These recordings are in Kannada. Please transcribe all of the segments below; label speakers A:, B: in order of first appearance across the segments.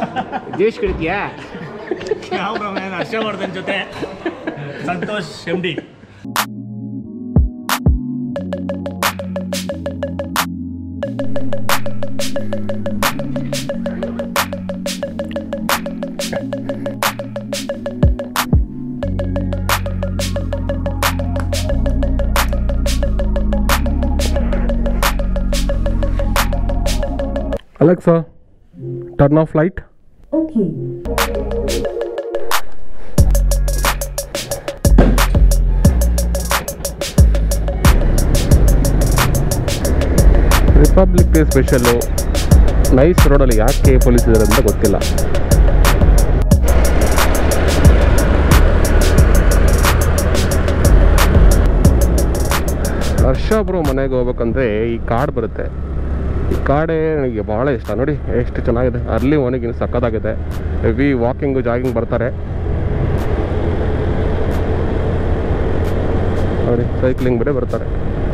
A: ಜೇಶ್ ಕಡಿತೀಯಾ
B: ಯಾವ ಪ್ರಮೇಯ ಹರ್ಷವರ್ಧನ್ ಜೊತೆ Santosh M D
C: Alexa turn off light
D: Okay.
C: Republic day special nice ರೋಡಲ್ಲಿ ಯಾಕೆ ಪೊಲೀಸ್ ಇದ್ದಾರೆ ಅಂತ ಗೊತ್ತಿಲ್ಲ ಹರ್ಷ ಬ್ರೋ ಮನೆಗೆ ಹೋಗ್ಬೇಕಂದ್ರೆ ಈ ಕಾರ್ಡ್ ಬರುತ್ತೆ ಈ ಕಾಡೇ ನನಗೆ ಭಾಳ ಇಷ್ಟ ನೋಡಿ ಎಷ್ಟು ಚೆನ್ನಾಗಿದೆ ಅರ್ಲಿ ಮಾರ್ನಿಂಗ್ ಇನ್ನು ಸಕ್ಕತ್ತಾಗಿದೆ ಹೆವಿ ವಾಕಿಂಗು ಜಾಗಿಂಗ್ ಬರ್ತಾರೆ ನೋಡಿ ಸೈಕ್ಲಿಂಗ್ ಬೇರೆ ಬರ್ತಾರೆ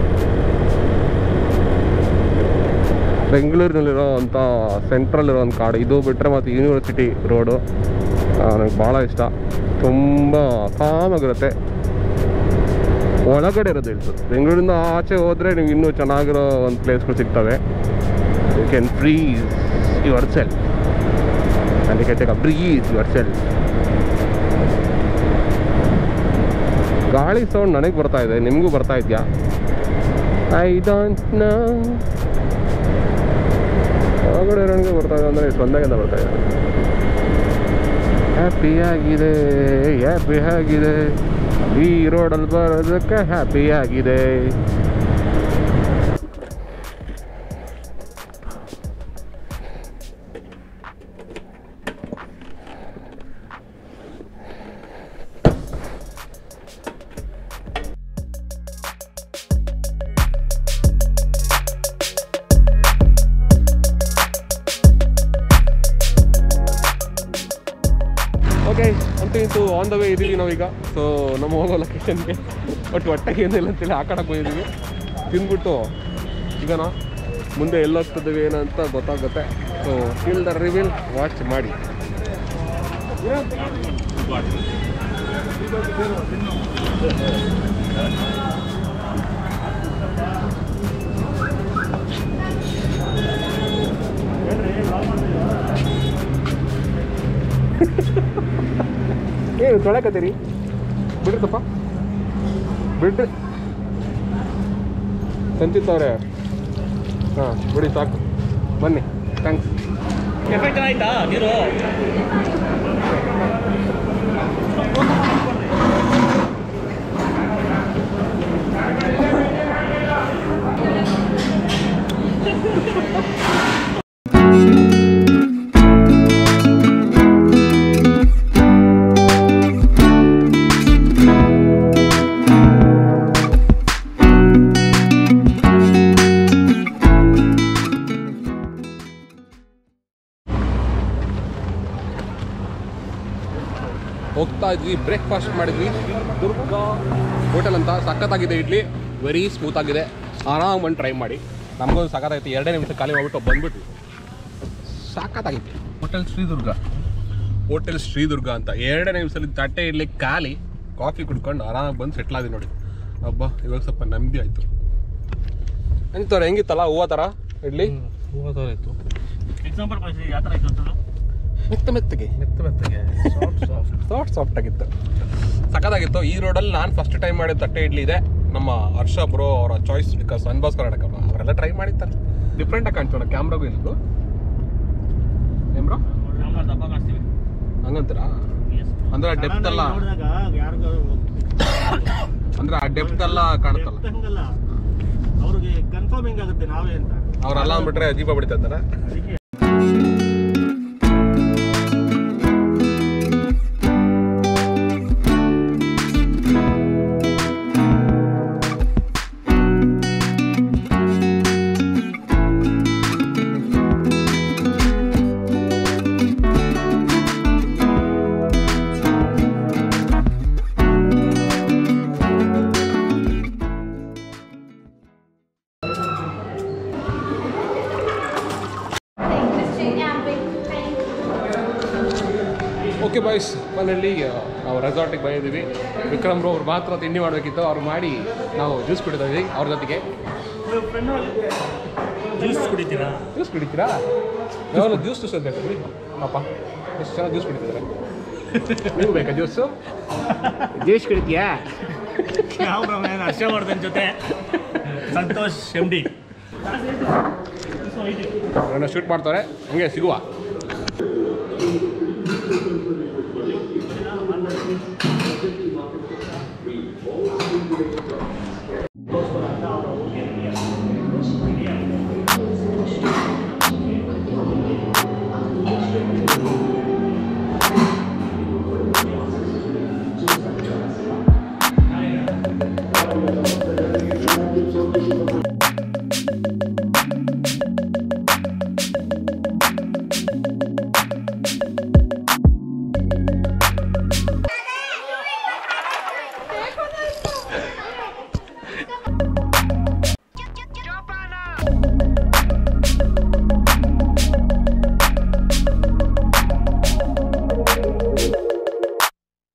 C: ಬೆಂಗಳೂರಿನಲ್ಲಿರೋ ಅಂಥ ಸೆಂಟ್ರಲ್ ಇರೋ ಒಂದು ಕಾಡು ಇದು ಬಿಟ್ಟರೆ ಮತ್ತು ಯೂನಿವರ್ಸಿಟಿ ರೋಡು ನನಗೆ ಭಾಳ ಇಷ್ಟ ತುಂಬ ಕಾಮಾಗಿರುತ್ತೆ ಒಳಗಡೆ ಇರೋದು ಇಲ್ಸು ಬೆಂಗಳೂರಿಂದ ಆಚೆ ಹೋದರೆ ನೀವು ಇನ್ನೂ ಚೆನ್ನಾಗಿರೋ ಒಂದು ಪ್ಲೇಸ್ಗಳು ಸಿಗ್ತವೆ you can breathe yourself and you can take a breathe yourself ಗಾಳಿ ಸೌಂಡ್ ನನಗೆ ಬರ್ತಾ ಇದೆ ನಿಮಗೂ ಬರ್ತಾ ಇದೆಯಾ ಐ ಡೋಂಟ್ ನೋ ಹೊರಗಡೆ ನನಗೆ ಬರ್ತಾ ಇದೆ ಅಂದರೆ ಸೊಂದಾಗಿಂದ ಬರ್ತಾ ಇದೆ ಹ್ಯಾಪಿ ಆಗಿದೆ ಹ್ಯಾಪಿ ಆಗಿದೆ ಈ ರೋಡಲ್ಲಿ ಬರೋದಕ್ಕೆ ಹ್ಯಾಪಿ ಆಗಿದೆ ಓಕೆ ಅಂತೂ ಇಂತೂ ಆನ್ ದ ವೇ ಇದ್ದೀವಿ ನಾವೀಗ ಸೊ ನಮ್ಮ ಹೋಗೋ ಲೊಕೇಶನ್ಗೆ ಬಟ್ ಹೊಟ್ಟೆಗೆ ಏನಿಲ್ಲ ಅಂತೇಳಿ ಆ ಕಡೆ ಹೋಗಿದ್ದೀವಿ ತಿಂದ್ಬಿಟ್ಟು ಈಗ ನಾ ಮುಂದೆ ಎಲ್ಲೋಗ್ತಿದ್ದೀವಿ ಏನಂತ ಗೊತ್ತಾಗುತ್ತೆ so till the reveal watch ಮಾಡಿ ಏನು ತೊಳಕತ್ತೀರಿ ಬಿಡ್ರಿ ತಪ್ಪ ಬಿಡ್ರಿ ಸಂಚಿತ್ ಅವರೇ ಹಾಂ ಬಿಡಿ ಸಾಕು ಬನ್ನಿ ಥ್ಯಾಂಕ್ಸ್
B: ಎಫೆಕ್ಟ್ ಆಯ್ತಾ ನೀರು
C: ಹೋಗ್ತಾ ಇದ್ವಿ ಬ್ರೇಕ್ಫಾಸ್ಟ್ ಮಾಡಿದ್ವಿ ದುರ್ಗ ಹೋಟೆಲ್ ಅಂತ ಸಖತ್ತಾಗಿದೆ ಇಡ್ಲಿ ವೆರಿ ಸ್ಮೂತ್ ಆಗಿದೆ ಆರಾಮ್ ಬಂದು ಟ್ರೈ ಮಾಡಿ ನಮಗೊಂದು ಸಖತ್ತಾಗಿತ್ತು ಎರಡೇ ನಿಮಿಷ ಖಾಲಿ ಮಾಡ್ಬಿಟ್ಟು ಬಂದ್ಬಿಟ್ವಿ ಸಖತ್ತಾಗಿತ್ತು ಹೋಟೆಲ್ ಶ್ರೀದುರ್ಗ ಹೋಟೆಲ್ ಶ್ರೀದುರ್ಗ ಅಂತ ಎರಡೇ ನಿಮಿಷದಲ್ಲಿ ತಟ್ಟೆ ಇಡ್ಲಿ ಖಾಲಿ ಕಾಫಿ ಕುಡ್ಕೊಂಡು ಆರಾಮಾಗಿ ಬಂದು ಸೆಟ್ಲ್ ಆದಿ ನೋಡಿ ಹಬ್ಬ ಇವಾಗ ಸ್ವಲ್ಪ ನೆಮ್ಮದಿ ಆಯಿತು ಎಂತವ್ರೆ ಹೆಂಗಿತ್ತಲ್ಲ ಹೂವು ಥರ ಇಡ್ಲಿ
E: ಇತ್ತು
B: ಎಕ್ಸಾಂಪಲ್ ಯಾವ ಥರ ಇತ್ತು ಅಂತ
C: ಮೆತ್ತ ಮೆತ್ತಗೆ
E: ಮೆತ್ತ ಮೆತ್ತಗೆ ಸಾಫ್ಟ್ ಸಾಫ್ಟ್
C: ಸಾಫ್ಟ್ ಸಾಫ್ಟ್ ಆಗಿತ್ತು ಸಖತ್ತಾಗಿತ್ತು ಈ ರೋಡಲ್ಲಿ ನಾನು ಫಸ್ಟ್ ಟೈಮ್ ಮಾಡಿದ ತಟ್ಟೆ ಇಡ್ಲಿ ಇದೆ ನಮ್ಮ ಹರ್ಷ ಬ್ರೋ ಅವರ ಚಾಯ್ಸ್ ಬಿಕಾಸ್ ಅನ್ಬಾಸ್ ಕರ್ನಾಟಕ ಅಲ್ವಾ ಅವರೆಲ್ಲ ಟ್ರೈ ಮಾಡಿರ್ತಾರೆ ಡಿಫ್ರೆಂಟ್ ಆಗಿ ಕಾಣ್ತೋಣ ಕ್ಯಾಮ್ರಾಗೂ ಇಲ್ದು ಏನ್ ಬ್ರೋ
B: ನಮ್ಮ ದಪ್ಪ ಕಾಣಿಸ್ತೀವಿ
C: ಹಂಗಂತೀರಾ
B: Yes.
C: ಅಂದ್ರೆ ಆ ಡೆಪ್ತ್ ಎಲ್ಲ
B: ನೋಡಿದಾಗ ಯಾರಿಗೂ
C: ಅಂದ್ರೆ ಆ ಡೆಪ್ತ್ ಎಲ್ಲ ಕಾಣುತ್ತಲ್ಲ
B: depth ಹಂಗಲ್ಲ ಅವ್ರಿಗೆ ಕನ್ಫರ್ಮಿಂಗ್ ಆಗುತ್ತೆ ನಾವೇ ಅಂತ
C: ಅವ್ರೆಲ್ಲ ಅಂದ್ಬಿಟ್ರೆ ಅಜೀಬ ಬಿಡ್ತಾ ಇದ್ದಾರೆ
B: ಅದಕ್ಕೆ
F: Interesting, yeah.
C: ಓಕೆ ಬಾಯ್ಸ್ ಮನೆಯಲ್ಲಿ ನಾವು ರೆಸಾರ್ಟಿಗೆ ಬಂದಿದ್ದೀವಿ ವಿಕ್ರಮ್ ಅವ್ರು ಮಾತ್ರ ತಿಂಡಿ ಮಾಡಬೇಕಿತ್ತು ಅವ್ರು ಮಾಡಿ ನಾವು ಜ್ಯೂಸ್ ಕುಡಿತಾ ಇದ್ದೀವಿ ಅವ್ರ ಜೊತೆಗೆ
B: ಜ್ಯೂಸ್ ಕುಡಿತೀರಾ
C: ಜ್ಯೂಸ್ ಕುಡಿತೀರಾ ಯಾವಾಗ ಜ್ಯೂಸ್ ಜ್ಯೂಸ್ ಅಂತ ಹೇಳ್ತೀವಿ ಪಾಪ ಎಷ್ಟು ಚೆನ್ನಾಗಿ ಜ್ಯೂಸ್ ಕುಡಿತಿದ್ದಾರೆ ನೀವು ಬೇಕಾ ಜ್ಯೂಸು ಜ್ಯೂಸ್ ಕುಡಿತೀಯಾ
B: ಯಾವ ಪ್ರಮೇಯ ಹರ್ಷವರ್ಧನ್ ಜೊತೆ ಸಂತೋಷ್ ಎಮ್ ಡಿ
C: ಶೂಟ್ ಮಾಡ್ತಾರೆ ಹಂಗೆ ಸಿಗುವ